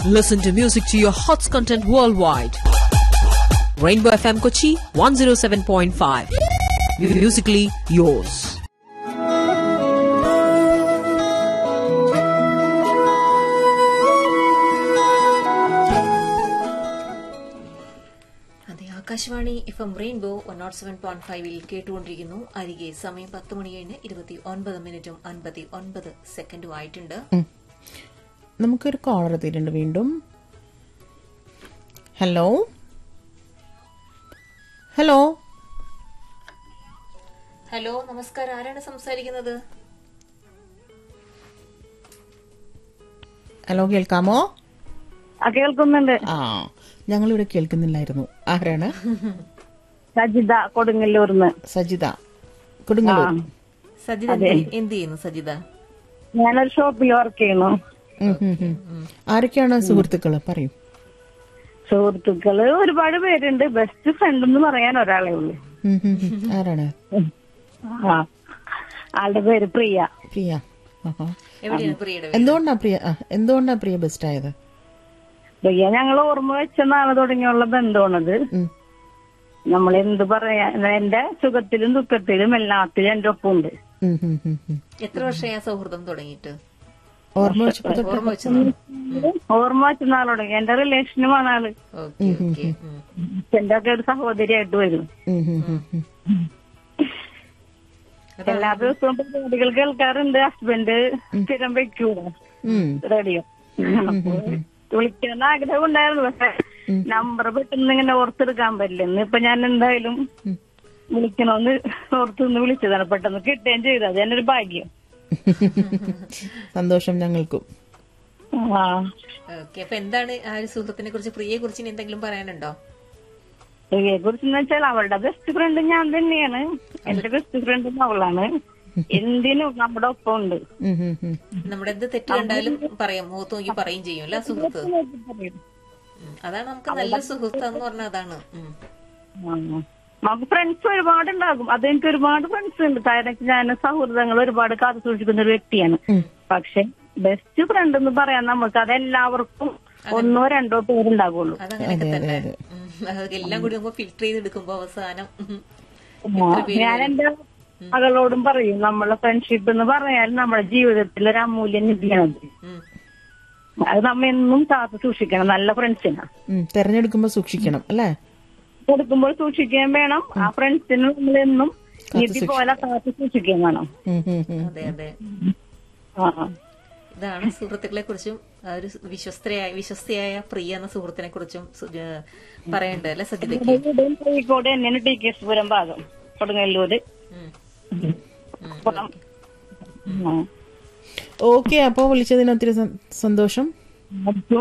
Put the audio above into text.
Listen to music to your hots content worldwide. Rainbow FM Kochi 107.5. Musically yours. അതെ Akashvani F M rainbow one nought seven point ഫൈവിൽ കേട്ടുകൊണ്ടിരിക്കുന്നു അരികെ സമയം പത്ത് മണി കഴിഞ്ഞ് ഇരുപത്തി ഒൻപത് മിനിറ്റും അൻപത്തി ഒൻപത് സെക്കൻഡും ആയിട്ടുണ്ട് നമുക്കൊരു കോളർ എത്തിയിട്ടുണ്ട് വീണ്ടും ഹലോ ഹലോ ഹലോ നമസ്കാരം ആരാണ് സംസാരിക്കുന്നത് ഹലോ കേൾക്കാമോ ആ കേൾക്കുന്നുണ്ട് ആ ഞങ്ങളിവിടെ കേൾക്കുന്നില്ലായിരുന്നു ആരാണ് സജിത കൊടുങ്ങല്ലൂർന്ന് സജിത കൊടുങ്ങല്ലൂർ സജിത എന്ത് എന്ത് ചെയ്യുന്നു സജിത ഞാനൊരു ഷോപ്പിൽ വർക്ക് ചെയ്യുന്നു ഉം, ഉം, ഉം. ആരൊക്കെയാണ് സുഹൃത്തുക്കള് പറയൂ സുഹൃത്തുക്കള് ഒരുപാട് പേരുണ്ട് ബെസ്റ്റ് ഫ്രണ്ട് എന്ന് പറയാൻ ഒരാളേ ഉള്ളൂ ഉം, ഉം, ഉം. ആരാണ് ആ ആളുടെ പേര് പ്രിയ പ്രിയ ആഹാ. എവിടെയാണ് പ്രിയയുടെ വീട്? എന്തുകൊണ്ടാ പ്രിയ ആ, എന്തുകൊണ്ടാ പ്രിയ ബെസ്റ്റ് ആയത് പ്രിയ ഞങ്ങൾ ഓർമ്മ വെച്ച നാളെ തുടങ്ങിയുള്ള ബന്ധമാണത് ഉം. നമ്മൾ എന്ത് പറയാ എന്റെ സുഖത്തിലും ദുഃഖത്തിലും എല്ലാത്തിലും എന്റെ ഒപ്പമുണ്ട് ഉം, ഉം, ഉം, ഉം. എത്ര വർഷമായി ആ സൗഹൃദം തുടങ്ങിയിട്ട് ഓർമ്മ വെച്ചപ്പോ തൊട്ട് ഓർമ്മ വെച്ചു ഓർമ്മ വെച്ച നാളെ തുടങ്ങി എന്റെ റിലേഷനുമാണ് ആള് ഓക്കെ ഓക്കെ എന്റെ ഒക്കെ ഒരു സഹോദരിയായിട്ട് വരും ഉം, ഉം, ഉം, ഉം. എല്ലാ ദിവസവും പരിപാടികൾ കേൾക്കാറുണ്ട് ഹസ്ബൻഡ് സ്ഥിരം വെക്കൂല ഉം. റേഡിയോ വിളിക്കാൻ ആഗ്രഹം ഉണ്ടായിരുന്നു പക്ഷെ നമ്പർ പെട്ടെന്ന് ഇങ്ങനെ ഓർത്തെടുക്കാൻ പറ്റില്ല ഇന്നിപ്പൊ ഞാൻ എന്തായാലും വിളിക്കണമെന്ന് ഓർത്ത് നിന്ന് വിളിച്ചതാണ് പെട്ടെന്ന് കിട്ടുകയും ചെയ്തു അത് എന്റെ ഒരു ഭാഗ്യം സന്തോഷം ഞങ്ങൾക്കും ആ ഓക്കെ അപ്പൊ എന്താണ് ആ ഒരു സുഹൃത്തിനെ കുറിച്ച് പ്രിയയെ കുറിച്ച് ഇനി എന്തെങ്കിലും പറയാനുണ്ടോ ഇവയെ കുറിച്ച് വെച്ചാൽ അവളുടെ ബെസ്റ്റ് ഫ്രണ്ട് ഞാൻ തന്നെയാണ് എന്റെ ബെസ്റ്റ് ഫ്രണ്ട് അവളാണ് എന്തിനും നമ്മുടെ ഒപ്പം ഉണ്ട് ഉം, ഉം, ഉം. നമ്മുടെ എന്ത് തെറ്റ് കണ്ടാലും പറയാം മുഖത്ത് നോക്കി പറയും ചെയ്യും അല്ല സുഹൃത്ത് ഉം. അതാണ് നമുക്ക് നല്ല സുഹൃത്ത് എന്ന് പറഞ്ഞാൽ അതാണ് ഉം. ആ. നമുക്ക് ഫ്രണ്ട്സ് ഒരുപാട് ഉണ്ടാകും അത് എനിക്ക് ഒരുപാട് ഫ്രണ്ട്സ് ഉണ്ട് കാരണം ഞാൻ സൗഹൃദങ്ങൾ ഒരുപാട് കാത്തു സൂക്ഷിക്കുന്ന ഒരു വ്യക്തിയാണ് പക്ഷെ ബെസ്റ്റ് ഫ്രണ്ട് എന്ന് പറയാൻ നമുക്ക് അതെല്ലാവർക്കും ഒന്നോ രണ്ടോ പേരുണ്ടാകുള്ളൂ അതങ്ങനെയൊക്കെ തന്നെ ഉം. അതൊക്കെ എല്ലാം കൂടി നമുക്ക് ഫിൽറ്റർ ചെയ്ത് എടുക്കുമ്പോ അവസാനം ഉം. ഞാൻ എന്റെ മകളോടും പറയും നമ്മളെ ഫ്രണ്ട്ഷിപ്പ് എന്ന് പറയാൻ നമ്മുടെ ജീവിതത്തിൽ ഒരു അമൂല്യ നിധിയാണ് ഉം. അത് നമ്മ എന്നും കാത്തു സൂക്ഷിക്കണം നല്ല ഫ്രണ്ട്സിനാ ഉം. തെരഞ്ഞെടുക്കുമ്പോ സൂക്ഷിക്കണം അല്ലേ കൊടുക്കുമ്പോൾ സൂക്ഷിക്കുകയും വേണം ആ ഫ്രണ്ട്സിന് നമ്മൾ എന്നും നിധി പോലെ കാത്തു സൂക്ഷിക്കുകയും വേണം ഉം, ഉം, ഉം. അതെ അതെ ആ ഇതാണ് സുഹൃത്തുക്കളെ കുറിച്ചും ഒരു വിശ്വസ്തയായ വിശ്വസ്തയായ പ്രിയ എന്ന സുഹൃത്തിനെ കുറിച്ചും പറയണ്ടേ അല്ലെ സജിതയ്ക്ക് എന്റെ വീടും കോഴിക്കോട് തന്നെയാണ് ടി കെ എസ് പുരം ഭാഗം കൊടുങ്ങല്ലൂര് ഉം. പുറം ഓക്കെ അപ്പോ വിളിച്ചതിന് ഒത്തിരി സ- സന്തോഷം ആ